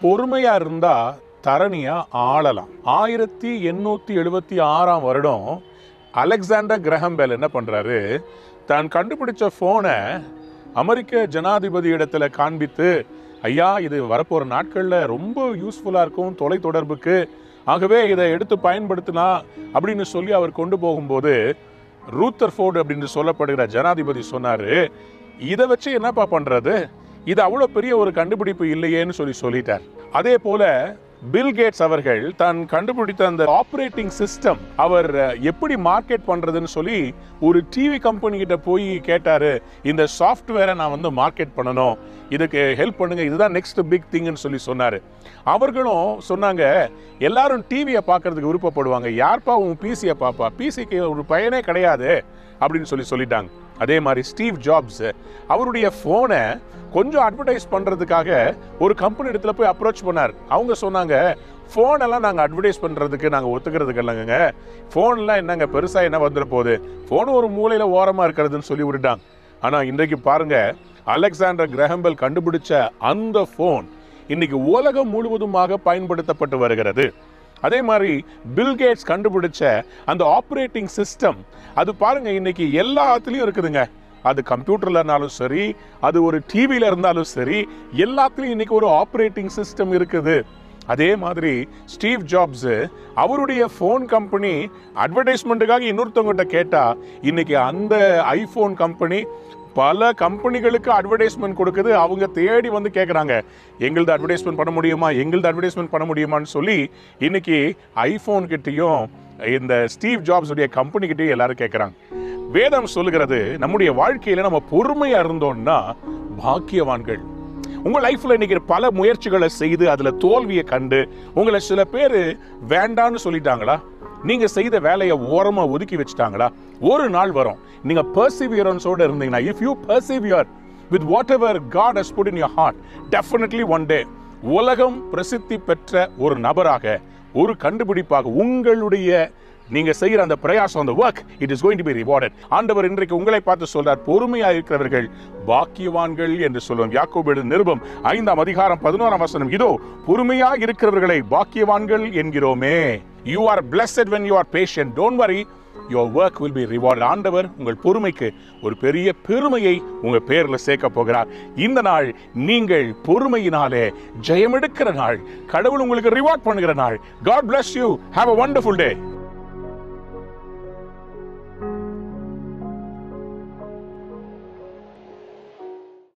பொறுமையா இருந்தா தரணியா ஆளலாம் ஆயிரத்தி எண்ணூத்தி எழுபத்தி ஆறாம் வருடம் அலெக்சாண்டர் கிரஹம்பெல் என்ன பண்றாரு தான் கண்டுபிடிச்ச போனை அமெரிக்க ஜனாதிபதி இடத்துல காண்பித்து ஐயா இது வரப்போற நாட்கள்ல ரொம்ப யூஸ்ஃபுல்லா இருக்கும் தொலைத்தொடர்புக்கு ஆகவே இதை எடுத்து பயன்படுத்தினா அப்படின்னு சொல்லி அவர் கொண்டு போகும்போது ரூத்தர் ஃபோர்டு அப்படின்னு சொல்லப்படுகிற ஜனாதிபதி சொன்னாரு இதை வச்சு என்னப்பா பண்றது இது அவ்வளோ பெரிய ஒரு கண்டுபிடிப்பு இல்லையேன்னு சொல்லி சொல்லிட்டார் அதே போல பில் கேட்ஸ் அவர்கள் தான் கண்டுபிடித்த அந்த ஆப்ரேட்டிங் சிஸ்டம் அவர் அஹ், எப்படி மார்க்கெட் பண்றதுன்னு சொல்லி ஒரு டிவி கம்பெனி கிட்ட போய் கேட்டாரு இந்த சாஃப்ட்வேரை நான் வந்து மார்க்கெட் பண்ணணும் இதுக்கு ஹெல்ப் பண்ணுங்க இதுதான் நெக்ஸ்ட் பிக் திங்னு சொல்லி சொன்னாரு அவர்களும் சொன்னாங்க எல்லாரும் டிவியை பார்க்கறதுக்கு விருப்பப்படுவாங்க யார்ப்பா உன் பிசியை பாப்பா பிசிக்கு ஒரு பயனே கிடையாது அப்படின்னு சொல்லி சொல்லிட்டாங்க அதே மாதிரி ஸ்டீவ் ஜாப்ஸ் அவருடைய ஃபோனை கொஞ்சம் அட்வர்டைஸ் பண்றதுக்காக ஒரு கம்பெனி இடத்துல போய் அப்ரோச் பண்ணார் அவங்க சொன்னாங்க ஃபோன் எல்லாம் நாங்கள் அட்வர்டைஸ் பண்ணுறதுக்கு நாங்கள் ஒத்துக்கிறதுக்கு இல்லைங்க ஃபோன்லாம் என்னங்க பெருசாக என்ன வந்துட போகுது ஃபோன் ஒரு மூலையில் ஓரமாக இருக்கிறதுன்னு சொல்லி விட்டுட்டாங்க ஆனால் இன்றைக்கு பாருங்க அலெக்சாண்டர் கிரஹம்பெல் கண்டுபிடிச்ச அந்த ஃபோன் இன்னைக்கு உலகம் முழுவதுமாக பயன்படுத்தப்பட்டு வருகிறது அதே மாதிரி பில் கேட்ஸ் கண்டுபிடிச்ச அந்த ஆப்ரேட்டிங் சிஸ்டம் அது பாருங்க இன்னைக்கு எல்லாத்துலேயும் இருக்குதுங்க அது கம்ப்யூட்டர்ல இருந்தாலும் சரி அது ஒரு டிவியில இருந்தாலும் சரி எல்லாத்துலேயும் இன்னைக்கு ஒரு ஆப்ரேட்டிங் சிஸ்டம் இருக்குது அதே மாதிரி ஸ்டீவ் ஜாப்ஸ் அவருடைய ஃபோன் கம்பெனி அட்வர்டைஸ்மெண்ட்டுக்காக இன்னொருத்தவங்ககிட்ட கேட்டா இன்னைக்கு அந்த ஐஃபோன் கம்பெனி பல கம்பெனிகளுக்கு அட்வர்டைஸ்மெண்ட் கொடுக்குது அவங்க தேடி வந்து கேட்குறாங்க எங்களது அட்வர்டைஸ்மெண்ட் பண்ண முடியுமா எங்களது அட்வர்டைஸ்மெண்ட் பண்ண முடியுமான்னு சொல்லி இன்னைக்கு ஐஃபோன் கிட்டேயும் இந்த ஸ்டீவ் ஜாப்ஸ் உடைய கம்பெனி கிட்டேயும் எல்லாரும் கேட்குறாங்க வேதம் சொல்லுகிறது நம்முடைய வாழ்க்கையில நம்ம பொறுமையா இருந்தோம்னா பாக்கியவான்கள் உங்க லைஃப்ல இன்னைக்கு பல முயற்சிகளை செய்து அதுல தோல்வியை கண்டு உங்களை சில பேர் வேண்டான்னு சொல்லிட்டாங்களா நீங்க செய்த வேலையை ஓரமா ஒதுக்கி வச்சுட்டாங்களா ஒரு நாள் வரும் நீங்க பர்சிவியரன்ஸோட இருந்தீங்கன்னா if you persevere with whatever God has put in your heart definitely one day உலகம் பிரசித்தி பெற்ற ஒரு நபராக ஒரு கண்டுபிடிப்பாக உங்களுடைய நீங்க செய்யற அந்த பிரயாசம் அந்த work it is going to be rewarded ஆண்டவர் இன்றைக்கு உங்களை பார்த்து சொல்றார் பொறுமையா இருக்கிறவர்கள் பாக்கியவான்கள் என்று சொல்லுவோம் யாக்கோபு நிருபம் ஐந்தாம் அதிகாரம் பதினோராம் வசனம் இதோ பொறுமையா இருக்கிறவர்களை பாக்கியவான்கள் என்கிறோமே you are blessed when you are patient don't worry your work will be rewarded ஆண்டவர் உங்கள் பொறுமைக்கு ஒரு பெரிய பெருமையை உங்க பேர்ல சேர்க்க போகிறார் இந்த நாள் நீங்கள் பொறுமையினாலே ஜெயமெடுக்கிற நாள் கடவுள் உங்களுக்கு ரிவார்ட் பண்ணுகிற நாள் God bless you have a wonderful day